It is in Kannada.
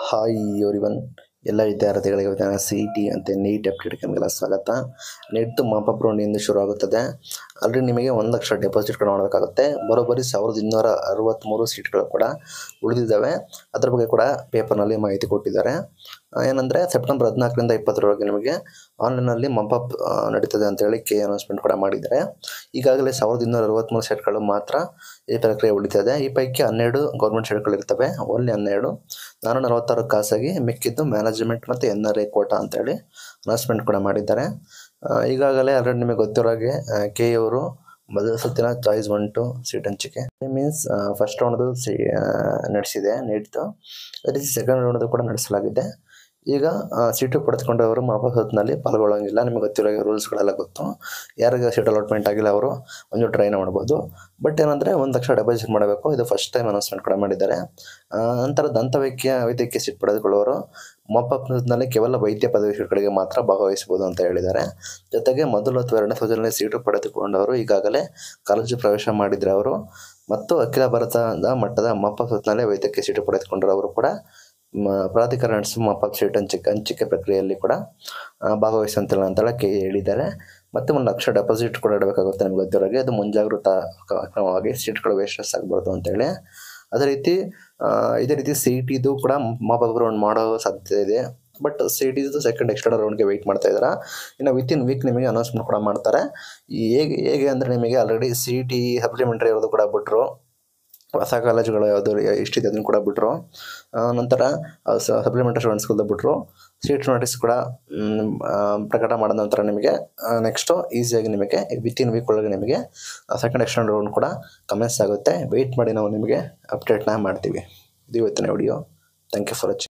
ಹಾಯ್ ಎವ್ರಿವನ್ ಎಲ್ಲ ವಿದ್ಯಾರ್ಥಿಗಳಿಗೆ ಇವತ್ತಿನ ಸಿ ಇ ಟಿ ಮತ್ತು ನೀಟ್ ಅಪ್ಡೇಟ್ಗೆ ನಿಮಗೆಲ್ಲ ಸ್ವಾಗತ ನೆಟ್ ಮಾಪಪ್ ರೌಂಡಿಂದ ಶುರು ಆಗುತ್ತದೆ ಆಲ್ರೆಡಿ ನಿಮಗೆ ಒಂದು ಲಕ್ಷ ಡೆಪಾಸಿಟ್ಗಳು ಮಾಡಬೇಕಾಗುತ್ತೆ ಬರೋಬ್ಬರಿ ಸಾವಿರದ ಇನ್ನೂರ ಅರವತ್ತ್ಮೂರು ಸೀಟ್ಗಳು ಕೂಡ ಉಳಿದಿದ್ದಾವೆ ಅದ್ರ ಬಗ್ಗೆ ಕೂಡ ಪೇಪರ್ನಲ್ಲಿ ಮಾಹಿತಿ ಕೊಟ್ಟಿದ್ದಾರೆ ಏನಂದರೆ ಸೆಪ್ಟೆಂಬರ್ ಹದಿನಾಲ್ಕರಿಂದ ಇಪ್ಪತ್ತರವರೆಗೆ ನಿಮಗೆ ಆನ್ಲೈನಲ್ಲಿ ಮಂಪಪ್ ನಡೀತದೆ ಅಂತೇಳಿ ಕೆ ಅನೌನ್ಸ್ಮೆಂಟ್ ಕೂಡ ಮಾಡಿದ್ದಾರೆ ಈಗಾಗಲೇ ಸಾವಿರದ ಇನ್ನೂರ ಅರವತ್ತ್ಮೂರು ಸೀಟ್ಗಳು ಮಾತ್ರ ಈ ಪ್ರಕ್ರಿಯೆ ಉಳಿತದೆ ಈ ಪೈಕಿ ಹನ್ನೆರಡು ಗೌರ್ಮೆಂಟ್ ಸೀಟ್ಗಳು ಇರ್ತವೆ ಓನ್ಲಿ ಹನ್ನೆರಡು ನಾನ್ನೂರ ನಲವತ್ತಾರು ಖಾಸಗಿ ಮಿಕ್ಕಿದ್ದು ಮ್ಯಾನೇಜ್ಮೆಂಟ್ ಮತ್ತು ಎನ್ ಆರ್ ಐ ಕೋಟಾ ಅಂತೇಳಿ ಅನೌನ್ಸ್ಮೆಂಟ್ ಕೂಡ ಮಾಡಿದ್ದಾರೆ ಆ, ಈಗಾಗಲೇ ಆಲ್ರೆಡಿ ನಿಮಗೆ ಗೊತ್ತಿರೋ ಹಾಗೆ ಕೆ ಅವರು ಮೊದಲ ಸುತ್ತಿನ ಚಾಯ್ಸ್ ಒನ್ ಟು ಸೀಟ್ ಹಂಚಿಕೆ ಮೀನ್ಸ್ ಫಸ್ಟ್ ರೌಂಡ್ದು ಸಿ ನಡೆಸಿದೆ ನೀಟ್ದು ಅದೇ ರೀತಿ ಸೆಕೆಂಡ್ ರೌಂಡ್ದು ಕೂಡ ನಡೆಸಲಾಗಿದೆ ಈಗ ಆ, ಸೀಟು ಪಡೆದುಕೊಂಡವರು ವಾಪಸ್ ಹೊತ್ತಿನಲ್ಲಿ ಪಾಲ್ಗೊಳ್ಳೋಂಗಿಲ್ಲ ನಿಮಗೆ ಗೊತ್ತಿರೋ ರೂಲ್ಸ್ಗಳೆಲ್ಲ ಗೊತ್ತು ಯಾರಿಗೆ ಸೀಟ್ ಅಲಾಟ್ಮೆಂಟ್ ಆಗಿಲ್ಲ ಅವರು ಒಂದು ಟ್ರೈನ ಮಾಡ್ಬೋದು ಬಟ್ ಏನಂದರೆ ಒಂದು ಲಕ್ಷ ಡೆಪಾಸಿಟ್ ಮಾಡಬೇಕು ಇದು ಫಸ್ಟ್ ಟೈಮ್ ಅನೌನ್ಸ್ಮೆಂಟ್ ಕೂಡ ಮಾಡಿದ್ದಾರೆ ಆ, ನಂತರ ದಂತವೈದ್ಯ ವೈದ್ಯಕೀಯ ಸೀಟ್ ಪಡೆದುಕೊಳ್ಳುವವರು ಮೊಪ್ಪಪ್ನಲ್ಲಿ ಕೇವಲ ವೈದ್ಯ ಪದವಿ ಸೀಟ್ಗಳಿಗೆ ಮಾತ್ರ ಭಾಗವಹಿಸಬಹುದು ಅಂತ ಹೇಳಿದ್ದಾರೆ ಜೊತೆಗೆ ಮೊದಲು ಅಥವಾ ಎರಡನೇ ಸೋಜನಲ್ಲಿ ಸೀಟು ಪಡೆದುಕೊಂಡವರು ಈಗಾಗಲೇ ಕಾಲೇಜು ಪ್ರವೇಶ ಮಾಡಿದರೆ ಅವರು ಮತ್ತು ಅಖಿಲ ಭಾರತದ ಮಟ್ಟದ ಮಪ್ಪ ಸುತ್ತಿನಲ್ಲೇ ವೈದ್ಯಕೀಯ ಸೀಟು ಪಡೆದುಕೊಂಡರವರು ಕೂಡ ಮ ಪ್ರಾಧಿಕಾರ ನಡೆಸುವ ಮಪ್ಪ ಸೀಟ್ ಹಂಚಿಕೆ ಹಂಚಿಕೆ ಪ್ರಕ್ರಿಯೆಯಲ್ಲಿ ಕೂಡ ಆ, ಭಾಗವಹಿಸಂತಿಲ್ಲ ಅಂತೇಳಿ ಕೆ ಹೇಳಿದ್ದಾರೆ ಮತ್ತು ಒಂದು ಲಕ್ಷ ಡೆಪಾಸಿಟ್ ಕೂಡ ಇಡಬೇಕಾಗುತ್ತೆ ನಿಮ್ಗೆ ಗೊತ್ತಿರೋಗೆ ಅದು ಮುಂಜಾಗ್ರತಾ ಕ- ಕ್ರಮವಾಗಿ ಸೀಟ್ಗಳು ವೇಸ್ಟಸ್ ಆಗಬಾರ್ದು ಅಂತೇಳಿ ಅದೇ ರೀತಿ ಆ, ಇದೇ ರೀತಿ ಸಿ ಇ ಟಿದು ಕೂಡ ಮಾಪಕ ರೌಂಡ್ ಮಾಡೋ ಸಾಧ್ಯತೆ ಇದೆ ಬಟ್ ಸಿ ಇ ಟಿದು ಸೆಕೆಂಡ್ ಎಕ್ಸ್ಟರ್ನಲ್ ರೌಂಡ್ಗೆ ವೆಯ್ಟ್ ಮಾಡ್ತಾ ಇದ್ದಾರೆ ಇನ್ನು ವಿತಿನ್ ವೀಕ್ ನಿಮಗೆ ಅನೌನ್ಸ್ಮೆಂಟ್ ಕೂಡ ಮಾಡ್ತಾರೆ ಈ ಹೇಗೆ ಹೇಗೆ ಅಂದರೆ ನಿಮಗೆ already C E T supplementary ಇರೋದು ಕೂಡ ಬಿಟ್ಟರು ಹೊಸ ಕಾಲೇಜುಗಳು ಯಾವುದು ಎಷ್ಟಿದೆ ಅದನ್ನು ಕೂಡ ಬಿಟ್ಟರು ನಂತರ ಸಪ್ಲಿಮೆಂಟರಿ ಸ್ಟೂಡೆಂಟ್ಸ್ಗಳದ್ದು ಬಿಟ್ಟರು ಸೀಟ್ ನೋಟಿಸ್ ಕೂಡ ಮ್, ಆ, ಪ್ರಕಟ ಮಾಡಿದ ನಂತರ ನಿಮಗೆ ನೆಕ್ಸ್ಟು ಈಸಿಯಾಗಿ ನಿಮಗೆ ವಿತಿನ್ ವೀಕ್ ಒಳಗೆ ನಿಮಗೆ ಸೆಕೆಂಡ್ ಎಕ್ಸ್ಟೆಂಡ್ ರೌಂಡ್ ಕೂಡ ಕಮೆನ್ಸ್ ಆಗುತ್ತೆ ವೆಯ್ಟ್ ಮಾಡಿ ನಾವು ನಿಮಗೆ ಅಪ್ಡೇಟ್ನ ಮಾಡ್ತೀವಿ ಇದು ಇವತ್ತಿನ video thank you for watching